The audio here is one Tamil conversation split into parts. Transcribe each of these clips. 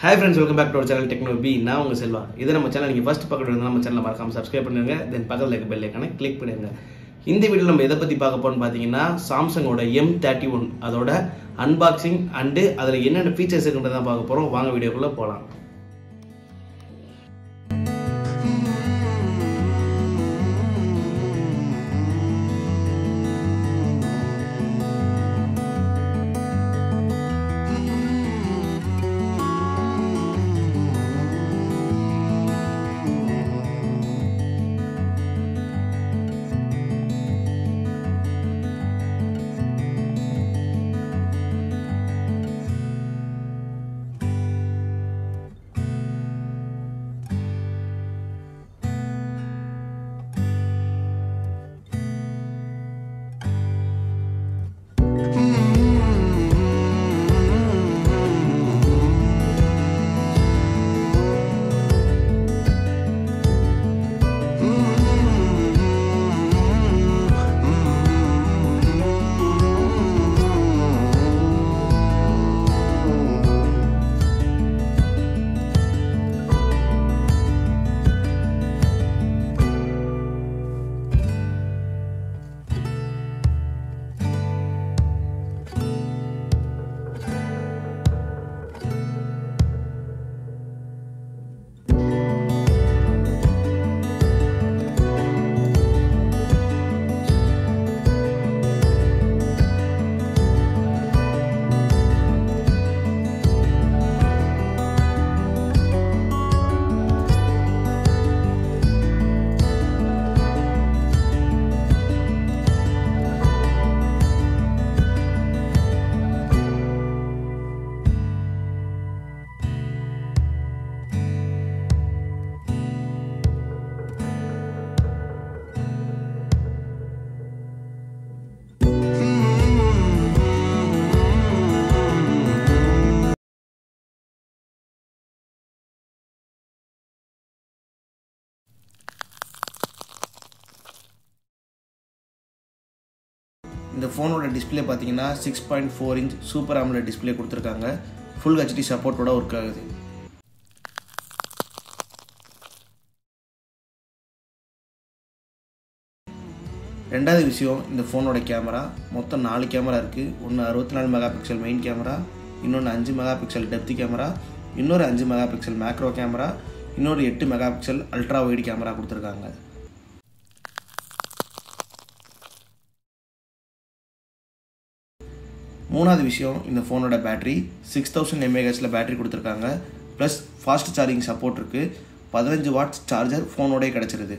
hi friends welcome back to our channel techno B நான் உங்கள் செல்வா இது நம்ம சேனல் நீங்கள் ஃபஸ்ட் பக்கத்தில் இருந்தால் நம்ம சேனலை மறக்காம சப்ஸ்கிரைப் பண்ணுங்க தென் பக்கத்தில் இருக்க பெல் ஐக்கானை கிளிக் பண்ணிடுங்க இந்த வீடியோவில் நம்ம எதை பற்றி பார்க்க போறோம்னு பார்த்தீங்கன்னா சாம்சங்கோட எம் தேர்ட்டி ஒன் அதோட அன்பாக்சிங் அண்டு அதில் என்னென்ன ஃபீச்சர்ஸ் இருக்குன்றதை தான் பார்க்க போகிறோம் வாங்க வீடியோக்குள்ளே போகலாம் இந்த ஃபோனோட டிஸ்பிளே பார்த்தீங்கன்னா six point four inch super amoled display கொடுத்துருக்காங்க ஃபுல் ஹெச்டி சப்போர்ட்டோட ஒர்க் ஆகுது ரெண்டாவது விஷயம் இந்த ஃபோனோட கேமரா மொத்தம் நாலு கேமரா இருக்குது ஒன்று அறுபத்தி நாலு மெகா பிக்சல் மெயின் கேமரா இன்னொன்று அஞ்சு மெகா பிக்சல் டெப்த் கேமரா இன்னொரு அஞ்சு மெகா பிக்சல் மேக்ரோ கேமரா இன்னொரு எட்டு mega pixel ultra wide camera கொடுத்துருக்காங்க மூணாவது விஷயம் இந்த ஃபோனோட பேட்டரி சிக்ஸ் தௌசண்ட் எம்ஏஹெச்சில் பேட்டரி கொடுத்துருக்காங்க ப்ளஸ் ஃபாஸ்ட் சார்ஜிங் சப்போர்ட் இருக்குது பதினஞ்சு வாட்ஸ் சார்ஜர் ஃபோனோடய கிடச்சிருது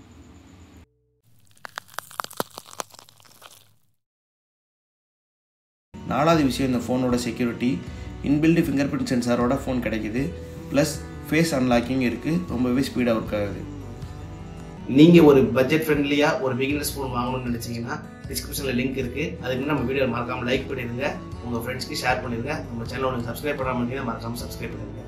நாலாவது விஷயம் இந்த ஃபோனோட செக்யூரிட்டி இன்பில்டு ஃபிங்கர் பிரிண்ட் சென்சாரோட ஃபோன் கிடைக்குது ப்ளஸ் ஃபேஸ் அன்லாக்கிங் இருக்குது ரொம்பவே ஸ்பீடாக ஒர்க் ஆகுது நீங்கள் ஒரு பட்ஜெட் ஃப்ரெண்ட்லியாக ஒரு பிகினர்ஸ் ஃபோன் வாங்கணும்னு நினச்சிங்கன்னா டிஸ்கிரிப்ஷனில் லிங்க் இருக்குது அதுக்கு நம்ம வீடியோ மறக்காமல் லைக் பண்ணிடுங்க உங்கள் ஃப்ரெண்ட்ஸ்க்கு ஷேர் பண்ணிடுங்க நம்ம சேனலை சப்ஸ்கிரைப் பண்ணாமல் இருந்தீங்கன்னா மறக்காமல் சப்ஸ்கிரைப் பண்ணிடுங்க